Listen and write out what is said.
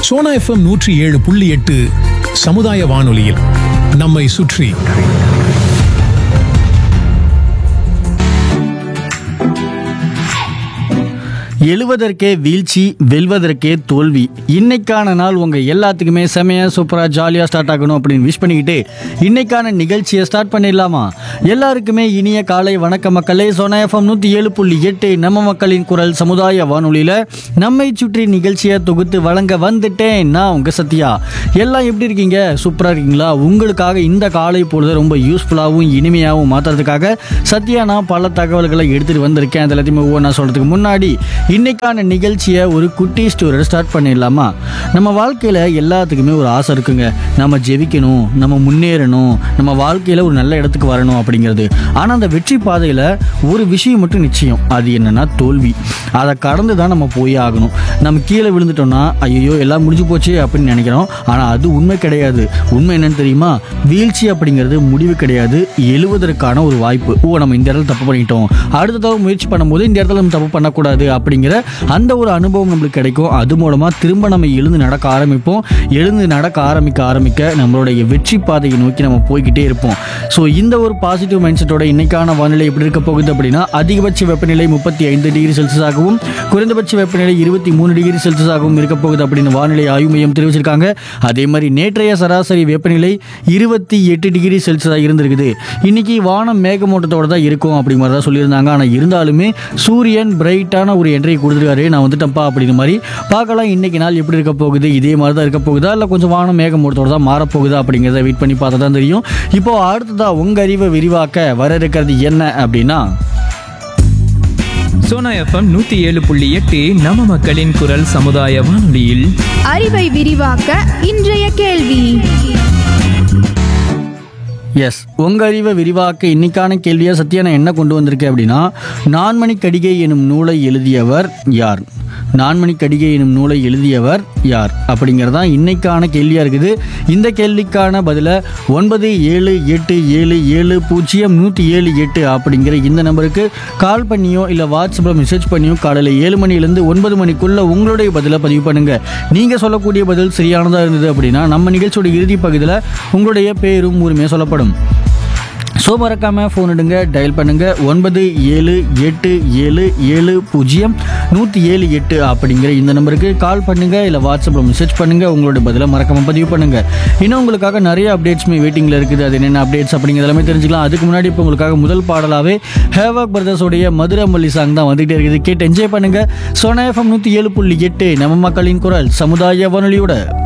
Sona FM நூற்றி ஏழு புள்ளி எட்டு சமுதாய வானொலியில் நம்மை சுற்றி எழுவதற்கே வீழ்ச்சி வெல்வதற்கே தோல்வி இன்னைக்கான நாள் உங்க எல்லாத்துக்குமே செமையா சூப்பரா ஜாலியா ஸ்டார்ட் ஆகணும் அப்படின்னு விஷ் பண்ணிக்கிட்டு இன்னைக்கான நிகழ்ச்சியை ஸ்டார்ட் பண்ணிடலாமா எல்லாருக்குமே இனிய காலை வணக்க மக்களே சோனா எஃப்எம் நூத்தி ஏழு புள்ளி எட்டு நம்ம மக்களின் குரல் சமுதாய வானொலியில நம்மை சுற்றி நிகழ்ச்சியை தொகுத்து வழங்க வந்துட்டேன் நான் உங்க சத்யா எல்லாம் எப்படி இருக்கீங்க சூப்பரா இருக்கீங்களா உங்களுக்காக இந்த காலை பொழுது ரொம்ப யூஸ்ஃபுல்லாகவும் இனிமையாகவும் மாத்துறதுக்காக சத்யா நான் பல தகவல்களை எடுத்துட்டு வந்திருக்கேன் அது எல்லாத்தையுமே ஒவ்வொன்றா சொல்றதுக்கு முன்னாடி இன்னைக்கான நிகழ்ச்சியை ஒரு குட்டி ஸ்டோரியோட ஸ்டார்ட் பண்ணிடலாமா நம்ம வாழ்க்கையில் எல்லாத்துக்குமே ஒரு ஆசை இருக்குங்க நம்ம ஜெயிக்கணும் நம்ம முன்னேறணும் நம்ம வாழ்க்கையில் ஒரு நல்ல இடத்துக்கு வரணும் அப்படிங்கிறது ஆனால் அந்த வெற்றி பாதையில் ஒரு விஷயம் மட்டும் நிச்சயம் அது என்னன்னா தோல்வி அதை கடந்து தான் நம்ம போய் ஆகணும் நம்ம கீழே விழுந்துட்டோம்னா ஐயோ எல்லாம் முடிஞ்சு போச்சு அப்படின்னு நினைக்கிறோம் ஆனால் அது உண்மை கிடையாது உண்மை என்னன்னு தெரியுமா வீழ்ச்சி அப்படிங்கிறது முடிவு கிடையாது எழுவதற்கான ஒரு வாய்ப்பு ஓ நம்ம இந்த இடத்துல தப்பு பண்ணிட்டோம் அடுத்த தடவை முயற்சி பண்ணும்போது இந்த இடத்துல நம்ம தப்பு பண்ணக்கூடாது அப்படிங்கிற அந்த ஒரு அனுபவம் நம்மளுக்கு கிடைக்கும் அது மூலமாக திரும்ப நம்ம எழுந்து நடக்க ஆரம்பிப்போம் எழுந்து நடக்க ஆரம்பிக்க ஆரம்பிக்க நம்மளுடைய வெற்றி பாதையை நோக்கி நம்ம போய்கிட்டே இருப்போம் ஸோ இந்த ஒரு பாசிட்டிவ் மைண்ட் செட்டோட இன்னைக்கான வானிலை எப்படி இருக்க போகுது அப்படின்னா அதிகபட்ச வெப்பநிலை முப்பத்தி ஐந்து டிகிரி செல்சியஸாகவும் குறைந்தபட்ச வெப்பநிலை இருபத்தி மூணு டிகிரி செல்சியஸாகவும் இருக்க போகுது அப்படின்னு வானிலை ஆய்வு மையம் தெரிவிச்சிருக்காங்க அதே மாதிரி நேற்றைய சராசரி வெப்பநிலை இருபத்தி எட்டு டிகிரி செல்சியஸாக இருந்திருக்குது இன்னைக்கு வானம் மேகமூட்டத்தோட தான் இருக்கும் அப்படிங்கிற மாதிரி தான் சொல்லியிருந்தாங்க ஆனால் இருந்தாலுமே சூரியன் பிரைட்டான ஒரு என்ட்ரி கொடுத்துருக்காரு நான் வந்துட்டேன்ப்பா அப்படிங்கிற மாதிரி பார்க்கலாம் இன்னைக்கு நாள் எப்படி இருக்க போகுது இதே மாதிரி தான் இருக்க போகுதா இல்லை கொஞ்சம் வானம் மேகமூட்டத்தோட தான் மாறப்போகுதா அப்படிங்கிறத வெயிட் பண்ணி பார்த்தா தான் தெரியும் இப்போ அடுத்ததா உங்க அறிவை விரிவாக்க வர இருக்கிறது என்ன அப்படின்னா சோனா எஃப்எம் நூத்தி ஏழு புள்ளி எட்டு நம்ம மக்களின் குரல் சமுதாய வானொலியில் அறிவை விரிவாக்க இன்றைய கேள்வி எஸ் உங்க அறிவை விரிவாக்க இன்னைக்கான கேள்வியா சத்யா நான் என்ன கொண்டு வந்திருக்கேன் அப்படின்னா நான்மணி கடிகை எனும் நூலை எழுதியவர் யார் நான்மணி கடிகை எனும் நூலை எழுதியவர் யார் அப்படிங்கிறதான் இன்னைக்கான கேள்வியா இருக்குது இந்த கேள்விக்கான பதில ஒன்பது ஏழு எட்டு ஏழு ஏழு பூஜ்ஜியம் நூற்றி ஏழு எட்டு அப்படிங்கிற இந்த நம்பருக்கு கால் பண்ணியோ இல்லை வாட்ஸ்அப்பில் மெசேஜ் பண்ணியோ காலையில் ஏழு மணிலேருந்து ஒன்பது மணிக்குள்ள உங்களுடைய பதிலை பதிவு பண்ணுங்க நீங்க சொல்லக்கூடிய பதில் சரியானதா இருந்தது அப்படின்னா நம்ம நிகழ்ச்சியோட இறுதி பகுதியில் உங்களுடைய பேரும் உரிமையாக சொல்லப்படும் ஸோ மறக்காமல் ஃபோன் எடுங்க டயல் பண்ணுங்க ஒன்பது ஏழு எட்டு ஏழு ஏழு பூஜ்ஜியம் நூற்றி ஏழு எட்டு அப்படிங்கிற இந்த நம்பருக்கு கால் பண்ணுங்க இல்லை வாட்ஸ்அப்பில் மெசேஜ் பண்ணுங்க உங்களோட பதிலை மறக்காம பதிவு பண்ணுங்க இன்னும் உங்களுக்காக நிறைய அப்டேட்ஸுமே வெயிட்டிங்கில் இருக்குது அது என்னென்ன அப்டேட்ஸ் அப்படிங்கிறது எல்லாமே தெரிஞ்சுக்கலாம் அதுக்கு முன்னாடி இப்போ உங்களுக்காக முதல் பாடலாகவே ஹேவாக் பிரதர்ஸோடைய மதுரை மல்லி சாங் தான் வந்துகிட்டே இருக்குது கேட்டு என்ஜாய் பண்ணுங்க சோனா எஃப்எம் நூற்றி ஏழு புள்ளி எட்டு நம்ம மக்களின் குரல் சமுதாய வானொலியோட